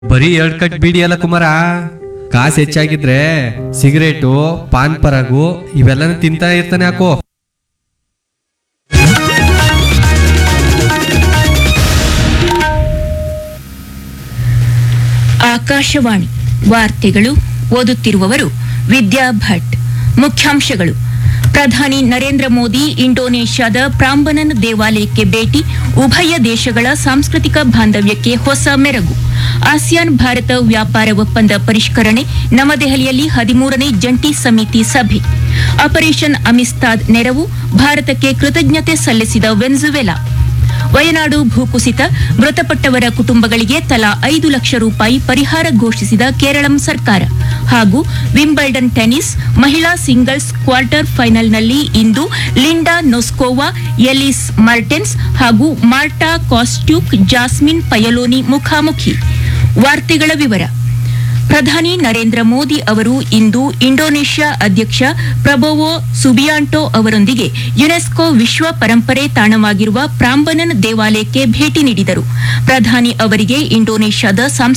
ಬರೀ ಎರಡ್ ಕಟ್ ಬಿಡಿ ಅಲ್ಲ ಕುಮಾರ ಕಾಸು ಹೆಚ್ಚಾಗಿದ್ರೆ ಸಿಗರೇಟು ಪಾನ್ ಪರಾಗು ಇವೆಲ್ಲನೂ ತಿಂತಾ ಇರ್ತಾನೆ ಹಾಕು ಆಕಾಶವಾಣಿ ವಾರ್ತೆಗಳು ಓದುತ್ತಿರುವವರು ವಿದ್ಯಾ ಭಟ್ ಮುಖ್ಯಾಂಶಗಳು ಪ್ರಧಾನಿ ನರೇಂದ್ರ ಮೋದಿ ಇಂಡೋನೇಷ್ಯಾದ ಪ್ರಾಂಬನನ್ ದೇವಾಲಯಕ್ಕೆ ಭೇಟಿ ಉಭಯ ದೇಶಗಳ ಸಾಂಸ್ಕೃತಿಕ ಬಾಂಧವ್ಯಕ್ಕೆ ಹೊಸ ಮೆರಗು ಆಸಿಯಾನ್ ಭಾರತ ವ್ಯಾಪಾರ ಒಪ್ಪಂದ ಪರಿಷ್ಕರಣೆ ನವದೆಹಲಿಯಲ್ಲಿ ಹದಿಮೂರನೇ ಜಂಟಿ ಸಮಿತಿ ಸಭೆ ಆಪರೇಷನ್ ಅಮಿಸ್ತಾದ್ ನೆರವು ಭಾರತಕ್ಕೆ ಕೃತಜ್ಞತೆ ಸಲ್ಲಿಸಿದ ವೆನ್ಜುವೆಲಾ ವಯನಾಡು ಭೂಕುಸಿತ ಮೃತಪಟ್ಟವರ ಕುಟುಂಬಗಳಿಗೆ ತಲಾ ಐದು ಲಕ್ಷ ರೂಪಾಯಿ ಪರಿಹಾರ ಘೋಷಿಸಿದ ಕೇರಳಂ ಸರ್ಕಾರ ಹಾಗೂ ವಿಂಬಲ್ಡನ್ ಟೆನಿಸ್ ಮಹಿಳಾ ಸಿಂಗಲ್ಸ್ ಕ್ವಾರ್ಟರ್ ಫೈನಲ್ನಲ್ಲಿ ಇಂದು ಲಿಂಡಾ ನೊಸ್ಕೋವಾ ಎಲಿಸ್ ಮಾರ್ಟೆನ್ಸ್ ಹಾಗೂ ಮಾರ್ಟಾ ಕಾಸ್ಟ್ಯೂಕ್ ಜಾಸ್ಮಿನ್ ಪಯಲೋನಿ ಮುಖಾಮುಖಿ ವಾರ್ತೆಗಳ ವಿವರ ಪ್ರಧಾನಿ ನರೇಂದ್ರ ಮೋದಿ ಅವರು ಇಂದು ಇಂಡೋನೇಷ್ಯಾ ಅಧ್ಯಕ್ಷ ಪ್ರಬೋವೋ ಸುಬಿಯಾಂಟೋ ಅವರೊಂದಿಗೆ ಯುನೆಸ್ಕೋ ವಿಶ್ವ ಪರಂಪರೆ ತಾಣವಾಗಿರುವ ಪ್ರಾಂಬನನ್ ದೇವಾಲಯಕ್ಕೆ ಭೇಟಿ ನೀಡಿದರು ಪ್ರಧಾನಿ ಅವರಿಗೆ ಇಂಡೋನೇಷ್ಯಾದ ಸಾಂಸ್ಕೃತಿಕ